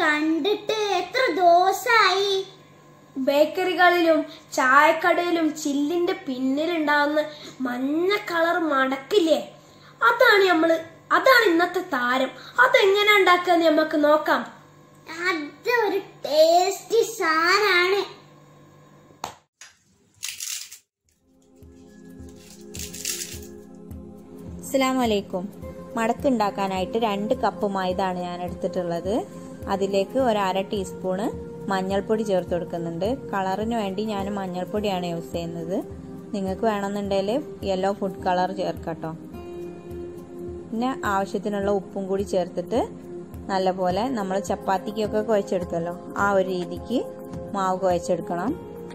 കണ്ടിട്ട് എത്ര ദിവസമായി ബേക്കറികളിലും ചായക്കടയിലും ചില്ലിന്റെ പിന്നിലുണ്ടാവുന്ന മഞ്ഞ കളർ മടക്കില്ലേ അതാണ് നമ്മള് അതാണ് ഇന്നത്തെ താരം അതെങ്ങനെ ഉണ്ടാക്കാന്ന് നമുക്ക് നോക്കാം അത് ഒരു ടേസ്റ്റി സാധനാണ് അസ്സാം വലൈക്കും മടക്ക് ഉണ്ടാക്കാനായിട്ട് രണ്ട് കപ്പ് മൈദാണ് ഞാൻ എടുത്തിട്ടുള്ളത് അതിലേക്ക് ഒരു അര ടീസ്പൂണ് മഞ്ഞൾപ്പൊടി ചേർത്ത് കൊടുക്കുന്നുണ്ട് കളറിന് വേണ്ടി ഞാൻ മഞ്ഞൾപ്പൊടിയാണ് യൂസ് ചെയ്യുന്നത് നിങ്ങൾക്ക് വേണമെന്നുണ്ടെങ്കിൽ യെല്ലോ ഫുഡ് കളർ ചേർക്കട്ടോ പിന്നെ ആവശ്യത്തിനുള്ള ഉപ്പും കൂടി ചേർത്തിട്ട് നല്ലപോലെ നമ്മൾ ചപ്പാത്തിക്കൊക്കെ കുഴച്ചെടുക്കല്ലോ ആ ഒരു രീതിക്ക് മാവ് കുഴച്ചെടുക്കണം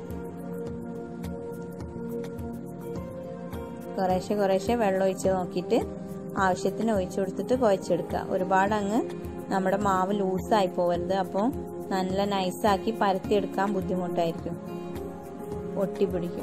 കുറേശ്ശെ കുറേശ്ശെ വെള്ളം ഒഴിച്ച് നോക്കിയിട്ട് ആവശ്യത്തിന് ഒഴിച്ചു കൊടുത്തിട്ട് കുഴച്ചെടുക്കുക ഒരുപാട് അങ്ങ് നമ്മുടെ മാവ് ലൂസായി പോകരുത് അപ്പോൾ നല്ല നൈസാക്കി പരത്തിയെടുക്കാൻ ബുദ്ധിമുട്ടായിരിക്കും ഒട്ടിപ്പിടിക്കും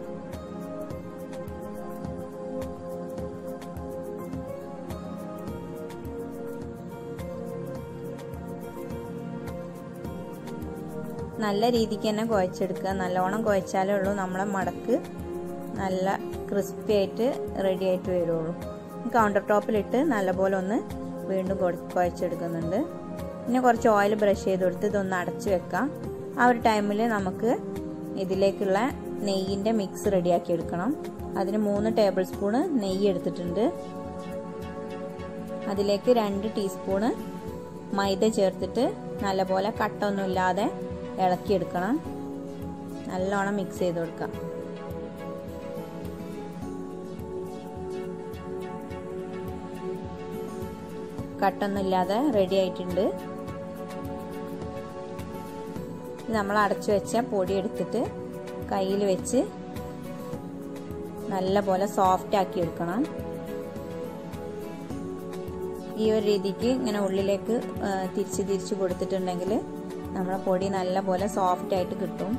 നല്ല രീതിക്ക് തന്നെ കുഴച്ചെടുക്കുക നല്ലോണം കുഴച്ചാലേ ഉള്ളൂ നമ്മളെ മടക്ക് നല്ല ക്രിസ്പി ആയിട്ട് റെഡി ആയിട്ട് വരുള്ളൂ കൗണ്ടർ ടോപ്പിലിട്ട് നല്ലപോലെ ഒന്ന് വീണ്ടും കുഴച്ചെടുക്കുന്നുണ്ട് പിന്നെ കുറച്ച് ഓയിൽ ബ്രഷ് ചെയ്ത് കൊടുത്ത് ഇതൊന്ന് അടച്ചു വെക്കാം ആ ഒരു ടൈമിൽ നമുക്ക് ഇതിലേക്കുള്ള നെയ്യിൻ്റെ മിക്സ് റെഡിയാക്കി എടുക്കണം അതിന് മൂന്ന് ടേബിൾ സ്പൂണ് നെയ്യ് എടുത്തിട്ടുണ്ട് അതിലേക്ക് രണ്ട് ടീസ്പൂണ് മൈദ ചേർത്തിട്ട് നല്ലപോലെ കട്ടൊന്നുമില്ലാതെ ഇളക്കിയെടുക്കണം നല്ലോണം മിക്സ് ചെയ്ത് കൊടുക്കാം കട്ടൊന്നുമില്ലാതെ റെഡി ആയിട്ടുണ്ട് നമ്മൾ അടച്ചു വെച്ച പൊടി എടുത്തിട്ട് കയ്യിൽ വെച്ച് നല്ല പോലെ സോഫ്റ്റ് ആക്കി എടുക്കണം ഈ ഒരു രീതിക്ക് ഇങ്ങനെ ഉള്ളിലേക്ക് തിരിച്ച് തിരിച്ച് കൊടുത്തിട്ടുണ്ടെങ്കിൽ നമ്മുടെ പൊടി നല്ല പോലെ സോഫ്റ്റ് ആയിട്ട് കിട്ടും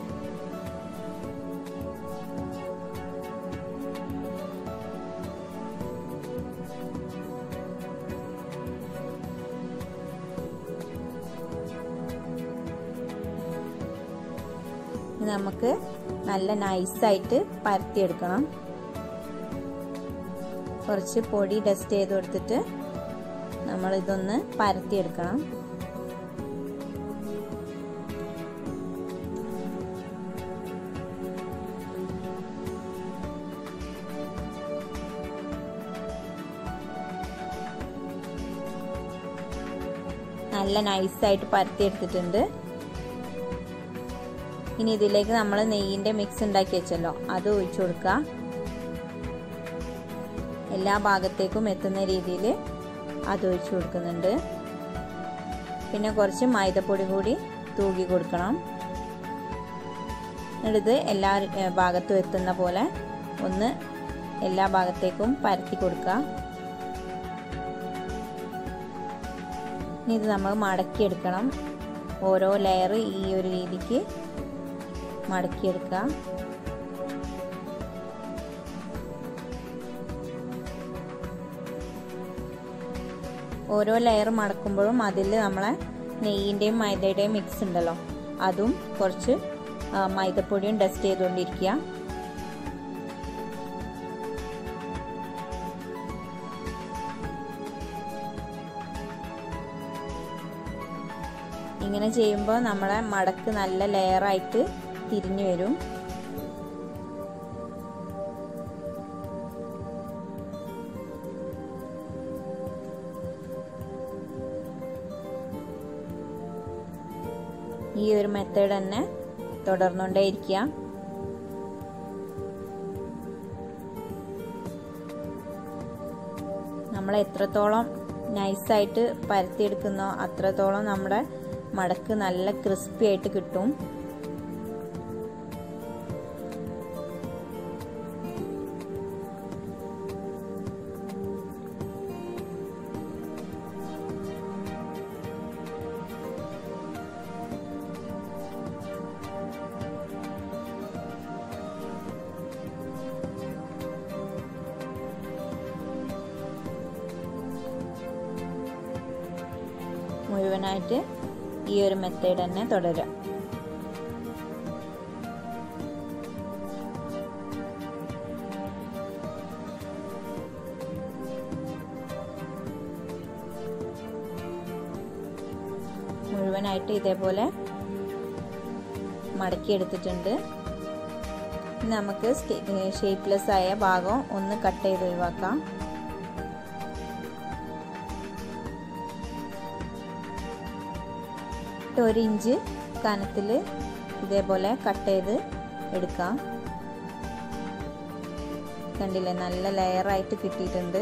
നമുക്ക് നല്ല നൈസായിട്ട് പരത്തിയെടുക്കണം കുറച്ച് പൊടി ഡസ്റ്റ് ചെയ്ത് കൊടുത്തിട്ട് നമ്മൾ ഇതൊന്ന് പരത്തിയെടുക്കണം നല്ല നൈസായിട്ട് പരത്തിയെടുത്തിട്ടുണ്ട് ഇനി ഇതിലേക്ക് നമ്മൾ നെയ്യിൻ്റെ മിക്സ് ഉണ്ടാക്കി വെച്ചല്ലോ അത് ഒഴിച്ചു കൊടുക്കുക എല്ലാ ഭാഗത്തേക്കും എത്തുന്ന രീതിയിൽ അത് ഒഴിച്ചു കൊടുക്കുന്നുണ്ട് പിന്നെ കുറച്ച് മൈദപ്പൊടി കൂടി തൂക്കി കൊടുക്കണം എന്നിട്ട് എല്ലാ ഭാഗത്തും എത്തുന്ന പോലെ ഒന്ന് എല്ലാ ഭാഗത്തേക്കും പരത്തി കൊടുക്കുക ഇനി ഇത് നമ്മൾ മടക്കിയെടുക്കണം ഓരോ ലെയർ ഈ ഒരു രീതിക്ക് മടക്കിയെടുക്കുക ഓരോ ലെയർ മടക്കുമ്പോഴും അതിൽ നമ്മളെ നെയ്യിൻ്റെയും മൈദയുടെയും മിക്സ് ഉണ്ടല്ലോ അതും കുറച്ച് മൈദപ്പൊടിയും ഡസ്റ്റ് ചെയ്തുകൊണ്ടിരിക്കുക ഇങ്ങനെ ചെയ്യുമ്പോൾ നമ്മളെ മടക്ക് നല്ല ലെയറായിട്ട് തിരിഞ്ഞു വരും ഈ ഒരു മെത്തേഡ് തന്നെ തുടർന്നുകൊണ്ടേ ഇരിക്കുക നമ്മൾ എത്രത്തോളം നൈസായിട്ട് പരത്തിയെടുക്കുന്നോ അത്രത്തോളം നമ്മുടെ മടക്ക് നല്ല ക്രിസ്പി ആയിട്ട് കിട്ടും മുഴുവനായിട്ട് ഈ ഒരു മെത്തേഡ് തന്നെ തുടരാം മുഴുവനായിട്ട് ഇതേപോലെ മടക്കി എടുത്തിട്ടുണ്ട് ഇനി നമുക്ക് ഷേപ്പ്ലെസ് ആയ ഭാഗം ഒന്ന് കട്ട് ചെയ്ത് ഒഴിവാക്കാം ഒരു ഇഞ്ച് കനത്തിൽ ഇതേപോലെ കട്ട് ചെയ്ത് എടുക്കാം കണ്ടില്ലേ നല്ല ലെയറായിട്ട് കിട്ടിയിട്ടുണ്ട്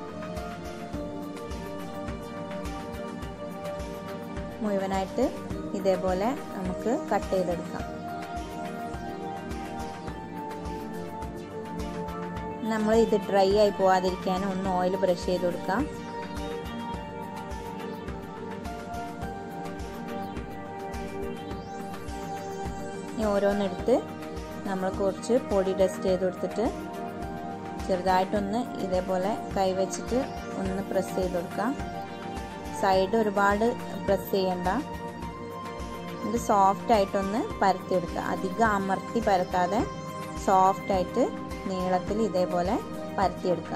മുഴുവനായിട്ട് ഇതേപോലെ നമുക്ക് കട്ട് ചെയ്തെടുക്കാം നമ്മൾ ഇത് ഡ്രൈ ആയി പോവാതിരിക്കാൻ ഒന്ന് ഓയിൽ ബ്രഷ് ചെയ്ത് കൊടുക്കാം ഇനി ഓരോന്നെടുത്ത് നമ്മൾ കുറച്ച് പൊടി ഡസ്റ്റ് ചെയ്ത് കൊടുത്തിട്ട് ചെറുതായിട്ടൊന്ന് ഇതേപോലെ കൈവച്ചിട്ട് ഒന്ന് പ്രസ് ചെയ്ത് കൊടുക്കാം സൈഡ് ഒരുപാട് പ്രസ് ചെയ്യണ്ട ഇത് സോഫ്റ്റ് ആയിട്ടൊന്ന് പരത്തിയെടുക്കുക അധികം അമർത്തി പരത്താതെ സോഫ്റ്റ് ആയിട്ട് നീളത്തിൽ ഇതേപോലെ പരത്തിയെടുക്കുക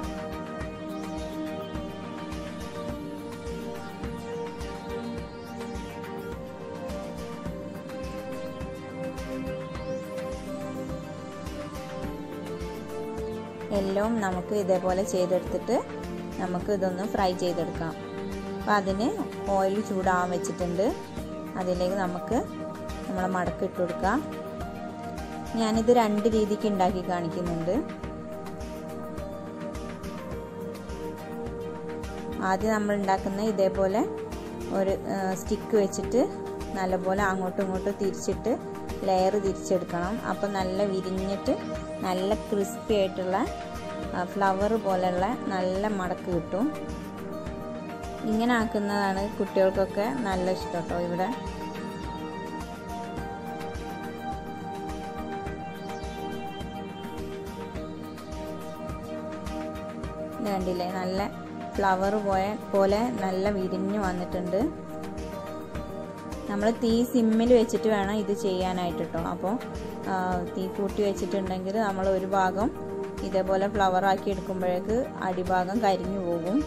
എല്ലാം നമുക്ക് ഇതേപോലെ ചെയ്തെടുത്തിട്ട് നമുക്ക് ഇതൊന്ന് ഫ്രൈ ചെയ്തെടുക്കാം അപ്പം അതിന് ഓയിൽ ചൂടാവാൻ വെച്ചിട്ടുണ്ട് അതിലേക്ക് നമുക്ക് നമ്മളെ മടക്ക് ഇട്ട് കൊടുക്കാം ഞാനിത് രണ്ട് രീതിക്ക് ഉണ്ടാക്കി കാണിക്കുന്നുണ്ട് ആദ്യം നമ്മൾ ഉണ്ടാക്കുന്ന ഇതേപോലെ ഒരു സ്റ്റിക്ക് വെച്ചിട്ട് നല്ലപോലെ അങ്ങോട്ടും ഇങ്ങോട്ടും തിരിച്ചിട്ട് ലെയർ തിരിച്ചെടുക്കണം അപ്പം നല്ല വിരിഞ്ഞിട്ട് നല്ല ക്രിസ്പി ആയിട്ടുള്ള ഫ്ലവർ പോലെയുള്ള നല്ല മടക്ക് കിട്ടും ഇങ്ങനെ ആക്കുന്നതാണ് കുട്ടികൾക്കൊക്കെ നല്ല ഇഷ്ടം കേട്ടോ ഇവിടെ കണ്ടില്ലേ നല്ല ഫ്ലവർ പോയ പോലെ നല്ല വിരിഞ്ഞു വന്നിട്ടുണ്ട് നമ്മൾ തീ സിമ്മിൽ വെച്ചിട്ട് വേണം ഇത് ചെയ്യാനായിട്ട് കേട്ടോ അപ്പോൾ തീ കൂട്ടി വെച്ചിട്ടുണ്ടെങ്കിൽ നമ്മൾ ഒരു ഭാഗം ഇതേപോലെ ഫ്ലവർ ആക്കി എടുക്കുമ്പോഴേക്ക് അടിഭാഗം കരിഞ്ഞു പോകും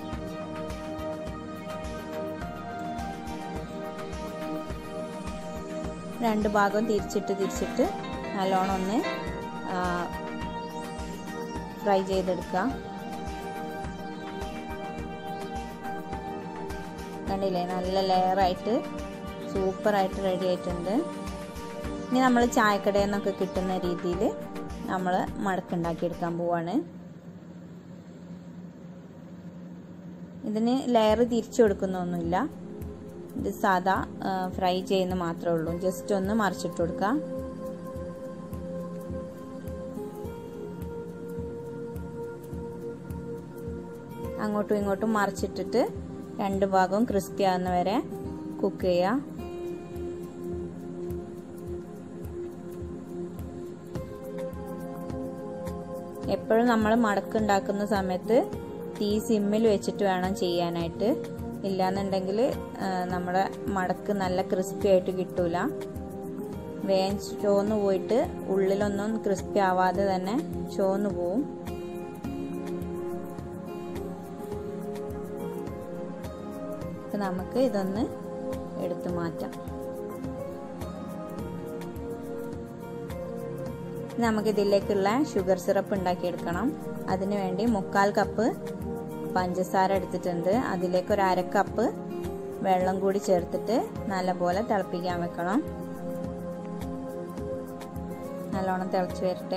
രണ്ട് ഭാഗം തിരിച്ചിട്ട് തിരിച്ചിട്ട് നല്ലോണം ഒന്ന് ഫ്രൈ ചെയ്തെടുക്കുക കണ്ടില്ലേ നല്ല ലെയറായിട്ട് സൂപ്പറായിട്ട് റെഡി ആയിട്ടുണ്ട് ഇനി നമ്മൾ ചായക്കടയിൽ നിന്നൊക്കെ കിട്ടുന്ന രീതിയിൽ നമ്മൾ മടക്കുണ്ടാക്കിയെടുക്കാൻ പോവാണ് ഇതിന് ലെയർ തിരിച്ചു കൊടുക്കുന്നൊന്നുമില്ല ഇത് സാധാ ഫ്രൈ ചെയ്യുന്ന മാത്രമേ ഉള്ളൂ ജസ്റ്റ് ഒന്ന് മറിച്ചിട്ട് കൊടുക്കാം അങ്ങോട്ടും ഇങ്ങോട്ടും മറിച്ചിട്ടിട്ട് രണ്ട് ഭാഗവും ക്രിസ്പി ആവുന്ന വരെ കുക്ക് ചെയ്യുക എപ്പോഴും നമ്മൾ മടക്കുണ്ടാക്കുന്ന സമയത്ത് തീ സിമ്മിൽ വെച്ചിട്ട് വേണം ചെയ്യാനായിട്ട് ഇല്ലാന്നുണ്ടെങ്കിൽ നമ്മുടെ മടക്ക് നല്ല ക്രിസ്പി ആയിട്ട് കിട്ടൂല വേഗം ചോന്ന് പോയിട്ട് ഉള്ളിലൊന്നും ക്രിസ്പി ആവാതെ തന്നെ ചോന്ന് പോവും അപ്പം നമുക്ക് ഇതൊന്ന് എടുത്തു മാറ്റാം നമുക്ക് ഇതിലേക്കുള്ള ഷുഗർ സിറപ്പ് ഉണ്ടാക്കിയെടുക്കണം അതിനു വേണ്ടി മുക്കാൽ കപ്പ് പഞ്ചസാര എടുത്തിട്ടുണ്ട് അതിലേക്ക് ഒരു അര കപ്പ് വെള്ളം കൂടി ചേർത്തിട്ട് നല്ലപോലെ തിളപ്പിക്കാൻ വെക്കണം നല്ലോണം തിളച്ച് വരട്ടെ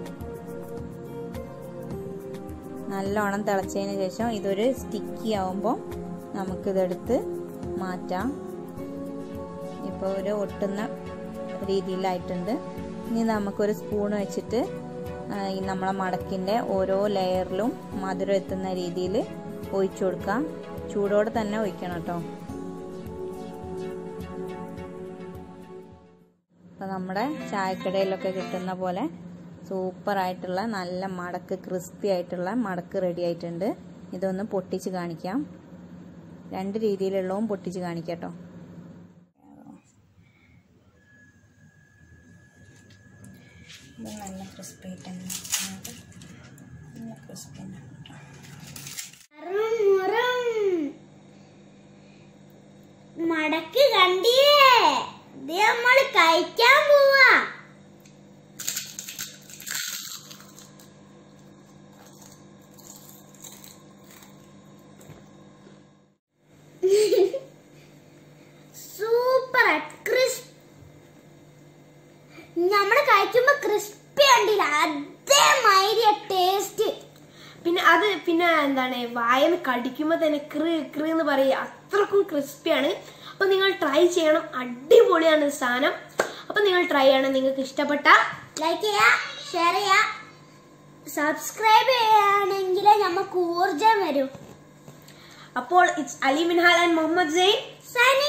നല്ലോണം തിളച്ചതിന് ശേഷം ഇതൊരു സ്റ്റിക്കി ആവുമ്പോൾ നമുക്കിതെടുത്ത് മാറ്റാം ഇപ്പോൾ ഒരു ഒട്ടുന്ന രീതിയിലായിട്ടുണ്ട് ഇനി നമുക്കൊരു സ്പൂൺ വെച്ചിട്ട് ഈ നമ്മളെ മടക്കിൻ്റെ ഓരോ ലെയറിലും മധുരം എത്തുന്ന രീതിയിൽ ഒഴിച്ചു കൊടുക്കാം ചൂടോടെ തന്നെ ഒഴിക്കണം കേട്ടോ അപ്പോൾ നമ്മുടെ ചായക്കടയിലൊക്കെ കിട്ടുന്ന പോലെ സൂപ്പറായിട്ടുള്ള നല്ല മടക്ക് ക്രിസ്പി ആയിട്ടുള്ള മടക്ക് റെഡി ആയിട്ടുണ്ട് ഇതൊന്ന് പൊട്ടിച്ച് കാണിക്കാം രണ്ട് രീതിയിലുള്ളതും പൊട്ടിച്ച് കാണിക്കട്ടോ ഇത് നല്ല ക്രിസ്പി തന്നെ നല്ല ക്രിസ്പി മുറും മുറും. മടക്ക് കണ്ടില്ലേ ഇത് നമ്മള് കഴിക്കാൻ പോവാ സൂപ്പർ ക്രിസ്പ് നമ്മള് കഴിക്കുമ്പോ ക്രിസ്പി കണ്ടില്ല അതേമാതിരി ടേസ്റ്റ് പിന്നെ അത് പിന്നെ എന്താണ് വായന്ന് കടിക്കുമ്പോ തന്നെ ക്ര് ക്ര് എന്ന് പറയുക അത്രക്കും ക്രിസ്പിയാണ് അപ്പൊ നിങ്ങൾ ട്രൈ ചെയ്യണം അടിപൊളിയാണ് ഈ സാധനം അപ്പൊ നിങ്ങൾ ട്രൈ ചെയ്യണം നിങ്ങൾക്ക് ഇഷ്ടപ്പെട്ട ലൈക്ക് ചെയ്യാ ഷെയർ ചെയ്യാ സബ്സ്ക്രൈബ് ചെയ്യുകയാണെങ്കിൽ നമുക്ക് ഊർജം വരും അപ്പോൾ ഇറ്റ്സ് അലി മിൻഹാൽ ആൻഡ് മുഹമ്മദ് സെയിൻ സനി